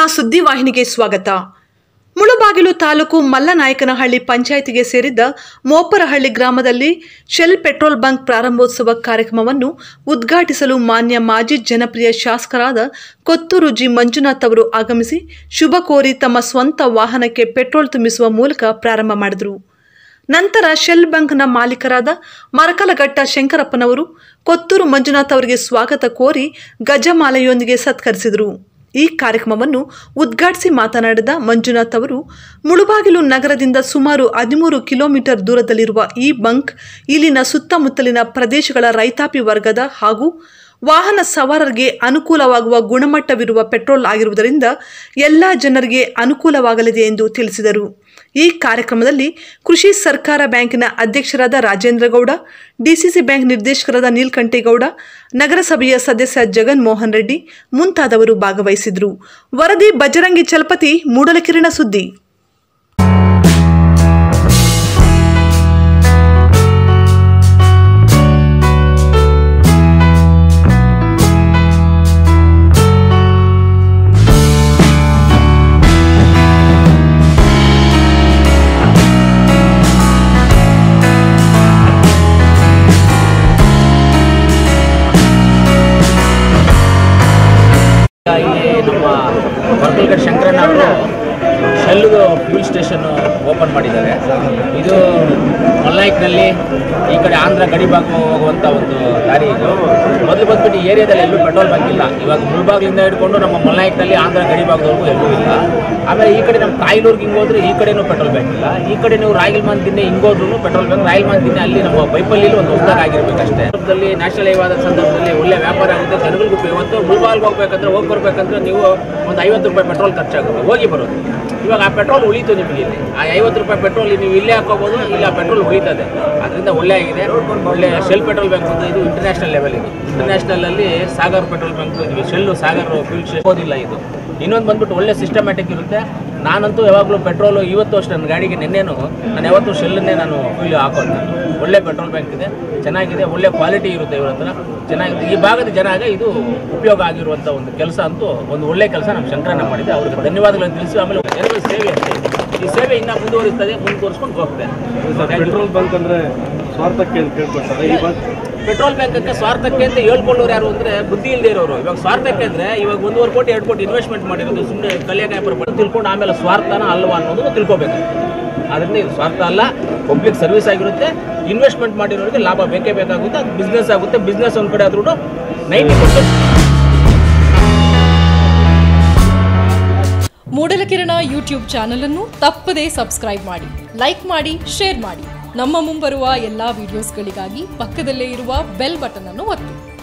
ಸುದ್ದಿವಾಹಿನಿಗೆ ಸ್ವಾಗತ ಮುಳುಬಾಗಿಲು ತಾಲೂಕು ಮಲ್ಲನಾಯಕನಹಳ್ಳಿ ಪಂಚಾಯಿತಿಗೆ ಸೇರಿದ್ದ ಮೋಪರಹಳ್ಳಿ ಗ್ರಾಮದಲ್ಲಿ ಶೆಲ್ ಪೆಟ್ರೋಲ್ ಬಂಕ್ ಪ್ರಾರಂಭೋತ್ಸವ ಕಾರ್ಯಕ್ರಮವನ್ನು ಉದ್ಘಾಟಿಸಲು ಮಾನ್ಯ ಮಾಜಿ ಜನಪ್ರಿಯ ಶಾಸಕರಾದ ಕೊತ್ತೂರು ಜಿ ಮಂಜುನಾಥ್ ಅವರು ಆಗಮಿಸಿ ಶುಭ ಕೋರಿ ತಮ್ಮ ಸ್ವಂತ ವಾಹನಕ್ಕೆ ಪೆಟ್ರೋಲ್ ತುಂಬಿಸುವ ಮೂಲಕ ಪ್ರಾರಂಭ ಮಾಡಿದರು ನಂತರ ಶೆಲ್ ಬಂಕ್ನ ಮಾಲೀಕರಾದ ಮರಕಲಘಟ್ಟ ಶಂಕರಪ್ಪನವರು ಕೊತ್ತೂರು ಮಂಜುನಾಥ್ ಅವರಿಗೆ ಸ್ವಾಗತ ಕೋರಿ ಗಜಮಾಲೆಯೊಂದಿಗೆ ಸತ್ಕರಿಸಿದರು ಈ ಕಾರ್ಯಕ್ರಮವನ್ನು ಉದ್ಘಾಟಿಸಿ ಮಾತನಾಡಿದ ಮಂಜುನಾಥ್ ಅವರು ಮುಳುಬಾಗಿಲು ನಗರದಿಂದ ಸುಮಾರು ಹದಿಮೂರು ಕಿಲೋಮೀಟರ್ ದೂರದಲ್ಲಿರುವ ಈ ಬಂಕ್ ಇಲ್ಲಿನ ಸುತ್ತಮುತ್ತಲಿನ ಪ್ರದೇಶಗಳ ರೈತಾಪಿ ವರ್ಗದ ಹಾಗೂ ವಾಹನ ಸವಾರರಿಗೆ ಅನುಕೂಲವಾಗುವ ಗುಣಮಟ್ಟವಿರುವ ಪೆಟ್ರೋಲ್ ಆಗಿರುವುದರಿಂದ ಎಲ್ಲ ಜನರಿಗೆ ಅನುಕೂಲವಾಗಲಿದೆ ಎಂದು ತಿಳಿಸಿದರು ಈ ಕಾರ್ಯಕ್ರಮದಲ್ಲಿ ಕೃಷಿ ಸರ್ಕಾರ ಬ್ಯಾಂಕಿನ ಅಧ್ಯಕ್ಷರಾದ ರಾಜೇಂದ್ರ ಗೌಡ ಡಿಸಿಸಿ ಬ್ಯಾಂಕ್ ನಿರ್ದೇಶಕರಾದ ನೀಲ್ಕಂಠೇಗೌಡ ನಗರಸಭೆಯ ಸದಸ್ಯ ಜಗನ್ ಮೋಹನ್ ರೆಡ್ಡಿ ಮುಂತಾದವರು ಭಾಗವಹಿಸಿದರು ವರದಿ ಬಜರಂಗಿ ಚಲಪತಿ ಮೂಡಲಕಿರಣ ಸುದ್ದಿ ಇಲ್ಲಿ ನಮ್ಮ ಬರ್ಕಲ್ಗಡ್ ಶಂಕರಣ್ಣ ಅವರು ಶೆಲ್ದು ಫ್ಯೂಲ್ ಸ್ಟೇಷನ್ ಓಪನ್ ಮಾಡಿದ್ದಾರೆ ಇದು ಮಲ್ನಾಯ್ಕ್ನಲ್ಲಿ ಈ ಕಡೆ ಆಂಧ್ರ ಗಡಿಭಾಗ ಹೋಗುವಂಥ ಒಂದು ದಾರಿ ಇದು ಮೊದಲು ಬಂದ್ಬಿಟ್ಟು ಈ ಏರಿಯಾದಲ್ಲಿ ಎಲ್ಲೂ ಪೆಟ್ರೋಲ್ ಬಂಕ್ ಇಲ್ಲ ಇವಾಗ ಮುಳ್ಬಾಗ್ಲಿಂದ ಹಿಡ್ಕೊಂಡು ನಮ್ಮ ಮಲ್ನಾಯ್ಕ್ನಲ್ಲಿ ಆಂಧ್ರ ಗಡಿಭಾಗದವರೆಗೂ ಎಲ್ಲೂ ಇಲ್ಲ ಆಮೇಲೆ ಈ ಕಡೆ ನಮ್ಮ ತಾಯ್ಲೂರ್ಗೆ ಹಿಂಗೆ ಹೋದ್ರೆ ಈ ಕಡೆನೂ ಪೆಟ್ರೋಲ್ ಬ್ಯಾಂಕ್ ಇಲ್ಲ ಈ ಕಡೆ ನೀವು ರಾಯಲ್ಮಾನ್ ದಿನ್ನೆ ಹಿಂಗೋದ್ರೂ ಪೆಟ್ರೋಲ್ ಬ್ಯಾಂಕ್ ರಾಯಲ್ಮಾನ್ ದಿನ್ನೆ ಅಲ್ಲಿ ನಮ್ಮ ಬೈಪಲ್ಲಿ ಒಂದು ಹೊಸದಾಗಿ ಆಗಿರ್ಬೇಕು ಅಷ್ಟೇ ಸಂದರ್ಭದಲ್ಲಿ ನ್ಯಾಷನಲ್ ಹೈವಾದ ಸಂದರ್ಭದಲ್ಲಿ ಒಳ್ಳೆ ವ್ಯಾಪಾರ ಆಗುತ್ತೆ ಜನಗಳಿಗೂ ಇವತ್ತು ಮುಳ್ಬಾಗ್ಗೆ ಹೋಗ್ಬೇಕಂದ್ರೆ ಹೋಗಿ ಬರ್ಬೇಕಂದ್ರೆ ನೀವು ಒಂದು ಐವತ್ತು ರೂಪಾಯಿ ಪೆಟ್ರೋಲ್ ಖರ್ಚಾಗುತ್ತೆ ಹೋಗಿ ಬರೋದು ಇವಾಗ ಆ ಪೆಟ್ರೋಲ್ ಉಳಿತು ನಿಮಗೆ ಇಲ್ಲಿ ಆ ಐವತ್ತು ರೂಪಾಯಿ ಪೆಟ್ರೋಲ್ ನೀವು ಇಲ್ಲೇ ಹಾಕೋಬೋದು ಇಲ್ಲ ಪೆಟ್ರೋಲ್ ಉಳಿತದೆ ಅದರಿಂದ ಒಳ್ಳೆ ಆಗಿದೆ ಒಳ್ಳೆ ಶೆಲ್ ಪೆಟ್ರೋಲ್ ಬ್ಯಾಂಕ್ ಅಂತ ಇದು ಇಂಟರ್ನ್ಯಾಷನಲ್ ಲೆವೆಲ್ ಇದು ಇಂಟರ್ನ್ಯಾಷನಲ್ ಅಲ್ಲಿ ಸಾಗರ್ ಪೆಟ್ರೋಲ್ ಬ್ಯಾಂಕ್ ಇದು ಶೆಲ್ಲು ಸಾಗರ್ ಫ್ಯೂಲ್ ಹೋಗೋದಿಲ್ಲ ಇದು ಇನ್ನೊಂದು ಬಂದ್ಬಿಟ್ಟು ಒಳ್ಳೆ ಸಿಸ್ಟಮ್ಯಾಟಿಕ್ ಇರುತ್ತೆ ನಾನಂತೂ ಯಾವಾಗಲೂ ಪೆಟ್ರೋಲು ಇವತ್ತು ಅಷ್ಟೇ ನನ್ನ ಗಾಡಿಗೆ ನಿನ್ನೆನು ನಾನು ಯಾವತ್ತೂ ಶೆಲ್ಲನ್ನೇ ನಾನು ಫ್ಯೂಲ್ ಹಾಕೋದು ಒಳ್ಳೆ ಪೆಟ್ರೋಲ್ ಬ್ಯಾಂಕ್ ಇದೆ ಚೆನ್ನಾಗಿದೆ ಒಳ್ಳೆ ಕ್ವಾಲಿಟಿ ಇರುತ್ತೆ ಇವ್ರ ಹತ್ರ ಚೆನ್ನಾಗಿದೆ ಈ ಭಾಗದ ಜನಗೆ ಇದು ಉಪಯೋಗ ಆಗಿರುವಂಥ ಒಂದು ಕೆಲಸ ಅಂತೂ ಒಂದು ಒಳ್ಳೆ ಕೆಲಸ ನಮ್ಮ ಶಂಕರಣ್ಣ ಮಾಡಿದೆ ಅವ್ರಿಗೆ ಧನ್ಯವಾದಗಳನ್ನು ತಿಳಿಸಿ ಆಮೇಲೆ ಜನಗಳ ಸೇವೆ ಅಷ್ಟೇ ಇದು. ಈ ಸೇವೆ ಇನ್ನೂ ಮುಂದುವರಿಸ್ತದೆ ಮುಂದುವರಿಸ್ಕೊಂಡು ಹೋಗ್ತದೆ ಪೆಟ್ರೋಲ್ ಬಂಕ್ ಅಂದ್ರೆ ಸ್ವಾರ್ಥಕ್ಕೆ ಅಂತ ಕೇಳ್ಕೊಳ್ತಾರೆ ಈ ಬಂಕ್ ಪೆಟ್ರೋಲ್ ಬ್ಯಾಂಕಕ್ಕೆ ಸ್ವಾರ್ಥಕ್ಕೆ ಅಂತ ಹೇಳ್ಕೊಳ್ಳೋರು ಯಾರು ಅಂದ್ರೆ ಬುದ್ಧಿ ಇಲ್ಲದೆ ಇರೋರು ಇವಾಗ ಸ್ವಾರ್ಥಕ್ಕೆ ಅಂದ್ರೆ ಇವಾಗ ಒಂದೂವರೆ ಕೋಟಿ ಎರಡು ಕೋಟಿ ಇನ್ವೆಸ್ಟ್ಮೆಂಟ್ ಮಾಡಿರೋದು ಸುಮ್ಮನೆ ಕಲಿಯಾಕಾಯಿ ಪರ ತಿಳ್ಕೊಂಡು ಆಮೇಲೆ ಸ್ವಾರ್ಥನ ಅಲ್ವಾ ಅನ್ನೋದನ್ನು ತಿಳ್ಕೊಬೇಕು ಅದರಿಂದ ಇದು ಸ್ವಾರ್ಥ ಅಲ್ಲ ಪಬ್ಲಿಕ್ ಸರ್ವಿಸ್ ಆಗಿರುತ್ತೆ ಇನ್ವೆಸ್ಟ್ಮೆಂಟ್ ಮಾಡಿರೋರಿಗೆ ಲಾಭ ಬೇಕೇ ಬೇಕಾಗುತ್ತೆ ಅದು ಬಿಸ್ನೆಸ್ ಆಗುತ್ತೆ ಬಿಸ್ನೆಸ್ ಒಂದು ಕಡೆ ಆದ್ರೂ ninety percent Moodalakirana YouTube channel ಅನ್ನು ತಪ್ಪದೇ ಸಬ್ಸ್ಕ್ರೈಬ್ ಮಾಡಿ ಲೈಕ್ ಮಾಡಿ ಶೇರ್ ಮಾಡಿ ನಮ್ಮ ಮುಂಬರುವ ಎಲ್ಲಾ ವಿಡಿಯೋಸ್ಗಳಿಗಾಗಿ ಪಕ್ಕದಲ್ಲೇ ಇರುವ ಬೆಲ್ ಬಟನ್ ಅನ್ನು ಒತ್ತಿ